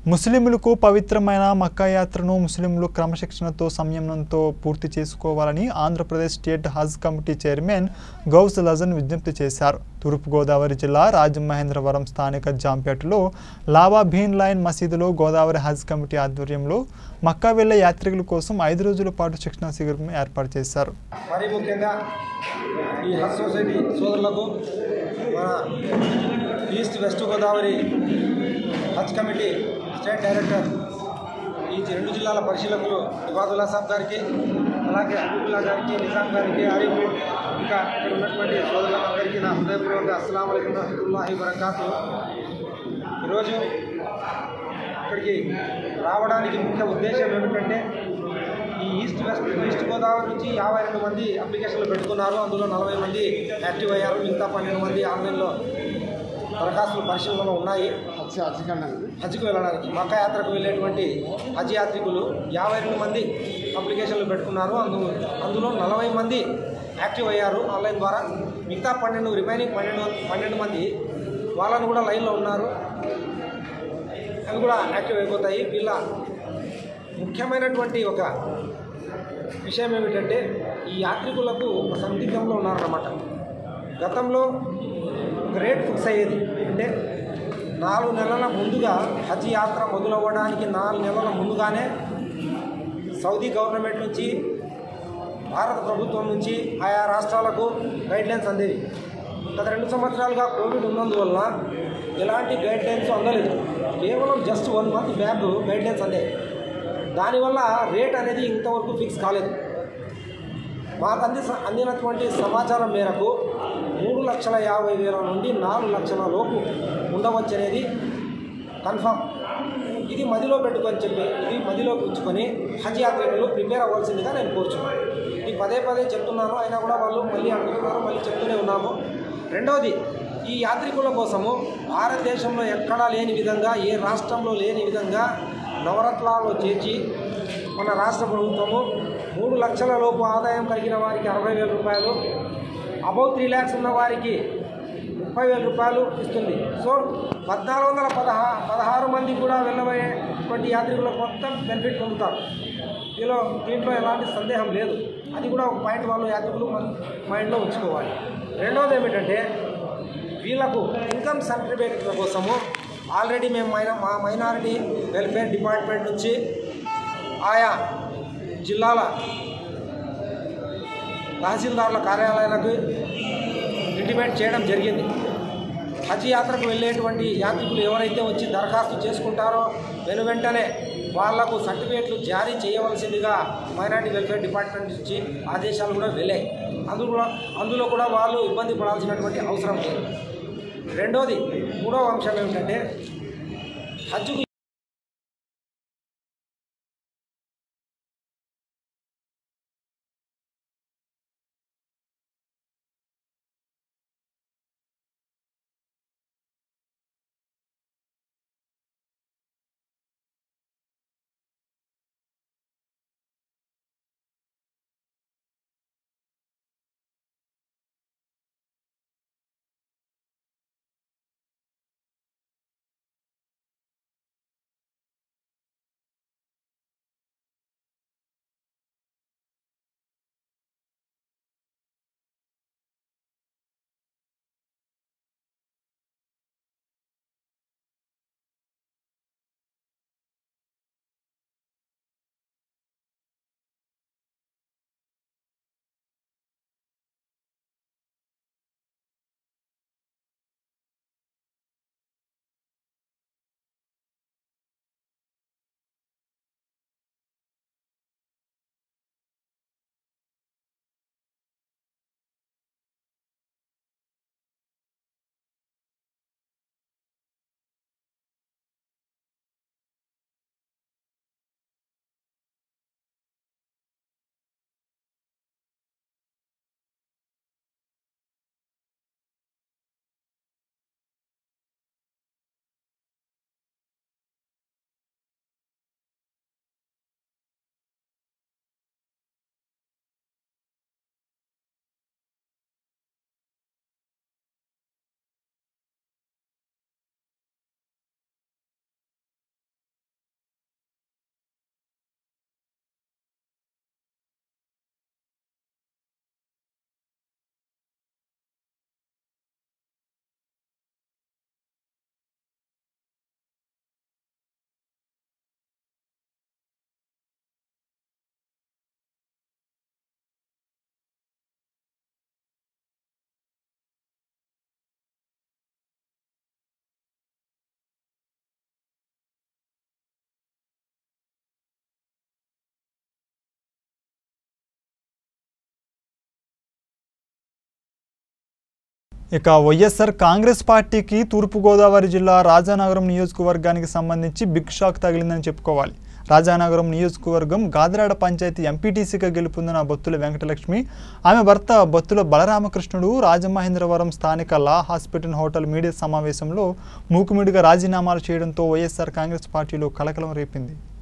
ముస్లింలకు పవిత్రమైన మక్కా యాత్రను ముస్లింలు క్రమశిక్షణతో సంయమనంతో పూర్తి చేసుకోవాలని ఆంధ్రప్రదేశ్ స్టేట్ హజ్ కమిటీ చైర్మన్ గౌస్ లజన్ విజ్ఞప్తి చేశారు తూర్పుగోదావరి జిల్లా రాజమహేంద్రవరం స్థానిక జాంపేటలో లావా భీన్ లైన్ మసీదులో గోదావరి హజ్ కమిటీ ఆధ్వర్యంలో మక్కా వెళ్లే యాత్రికుల కోసం ఐదు రోజుల పాటు శిక్షణ శిబిరం ఏర్పాటు చేశారు మరీ ముఖ్యంగా ఈ హజ్ సొసైటీ సోదరులకు మన east west Godavari Haj committee state director ఈ రెండు జిల్లాల పరిశీలకులు ఇబాదుల్లా సాబ్ గారికి అలాగే హబీబుల్లా గారికి నిజాం గారికి ఆరిఫ్ ఇంకా ఇక్కడ ఉన్నటువంటి సోదరులందరికీ నా హృదయపూర్వక అస్సలం అయికం రహమతుల్లాహి వరకాతు ఈరోజు ఇక్కడికి రావడానికి ముఖ్య ఉద్దేశం ఏమిటంటే ఈ ఈస్ట్ వెస్ట్ ఈస్ట్ గోదావరి నుంచి యాభై రెండు మంది అప్లికేషన్లు పెట్టుకున్నారు అందులో నలభై మంది యాక్టివ్ అయ్యారు మిగతా పన్నెండు మంది ఆన్లైన్లో దరఖాస్తులు పరిశీలనలో ఉన్నాయి హజ్కి వెళ్ళడానికి మక్కా యాత్రకు వెళ్ళేటువంటి హజ్ యాత్రికులు యాభై రెండు మంది అప్లికేషన్లు పెట్టుకున్నారు అందు అందులో నలభై మంది యాక్టివ్ అయ్యారు ఆన్లైన్ ద్వారా మిగతా పన్నెండు రిమైనింగ్ పన్నెండు పన్నెండు మంది వాళ్ళను కూడా లైన్లో ఉన్నారు అవి కూడా యాక్టివ్ అయిపోతాయి వీళ్ళ ముఖ్యమైనటువంటి ఒక విషయం ఏమిటంటే ఈ యాత్రికులకు ఒక సందిగ్ధంలో ఉన్నారన్నమాట గతంలో ఒక రేట్ ఫిక్స్ అయ్యేది అంటే నాలుగు నెలల ముందుగా హజ్ యాత్ర మొదలవ్వడానికి నాలుగు నెలల ముందుగానే సౌదీ గవర్నమెంట్ నుంచి భారత ప్రభుత్వం నుంచి ఆయా రాష్ట్రాలకు గైడ్లైన్స్ అందేవి గత రెండు సంవత్సరాలుగా కోవిడ్ ఉన్నందువల్ల ఎలాంటి గైడ్లైన్స్ అందలేదు కేవలం just one month back guidelines అందాయి దానివల్ల రేట్ అనేది ఇంతవరకు ఫిక్స్ కాలేదు మాకు అంది అందినటువంటి సమాచారం మేరకు మూడు లక్షల యాభై వేల నుండి నాలుగు లక్షల లోపు ఉండవచ్చు అనేది కన్ఫామ్ ఇది మదిలో పెట్టుకొని చెప్పి ఇది మదిలో ఉంచుకొని హజ్ యాత్రికులు ప్రిపేర్ అవ్వాల్సిందిగా నేను కోరుచున్నాను ఇది పదే పదే చెప్తున్నాను అయినా కూడా వాళ్ళు మళ్ళీ అడుగుతున్నారు మళ్ళీ చెప్తూనే ఉన్నాము రెండవది ఈ యాత్రికుల కోసము భారతదేశంలో ఎక్కడా లేని విధంగా ఏ రాష్ట్రంలో లేని విధంగా నవరత్నాలు చేర్చి మన రాష్ట్ర ప్రభుత్వము మూడు లక్షల లోపు ఆదాయం కలిగిన వారికి అరవై వేల రూపాయలు అబౌవ్ త్రీ ల్యాక్స్ ఉన్న వారికి ముప్పై వేల రూపాయలు ఇస్తుంది సో పద్నాలుగు వందల పదహా పదహారు మంది కూడా వెళ్ళబోయేటువంటి యాత్రికులకు మొత్తం బెనిఫిట్ పొందుతారు దీనిలో దీంట్లో ఎలాంటి సందేహం లేదు అది కూడా ఒక పాయింట్ వాళ్ళు యాత్రికులు మన మైండ్లో ఉంచుకోవాలి రెండవది ఏమిటంటే వీళ్ళకు ఇన్కమ్ సర్టిఫికేట్ల కోసము ఆల్రెడీ మేము మైనా మా మైనారిటీ వెల్ఫేర్ డిపార్ట్మెంట్ నుంచి ఆయా జిల్లాల తహసీల్దార్ల కార్యాలయాలకు ఇంటిమేట్ చేయడం జరిగింది హజ్ యాత్రకు వెళ్ళేటువంటి యాత్రికులు ఎవరైతే వచ్చి దరఖాస్తు చేసుకుంటారో వెను వెంటనే వాళ్లకు సర్టిఫికేట్లు జారీ చేయవలసిందిగా మైనార్టీ వెల్ఫేర్ డిపార్ట్మెంట్ నుంచి ఆదేశాలు కూడా వెళ్ళాయి అందులో అందులో కూడా వాళ్ళు ఇబ్బంది పడాల్సినటువంటి అవసరం లేదు రెండోది మూడవ అంశం ఏమిటంటే హజ్కు ఇక వైఎస్ఆర్ కాంగ్రెస్ పార్టీకి తూర్పుగోదావరి జిల్లా రాజానగరం నియోజకవర్గానికి సంబంధించి బిగ్ షాక్ తగిలిందని చెప్పుకోవాలి రాజానగరం నియోజకవర్గం గాదరాడ పంచాయతీ ఎంపీటీసీగా గెలుపొందిన బొత్తుల వెంకటలక్ష్మి ఆమె భర్త బొత్తుల బలరామకృష్ణుడు రాజమహేంద్రవరం స్థానిక లా హాస్పిటల్ హోటల్ మీడియా సమావేశంలో మూకుముడిగా రాజీనామాలు చేయడంతో వైఎస్ఆర్ కాంగ్రెస్ పార్టీలో కలకలం రేపింది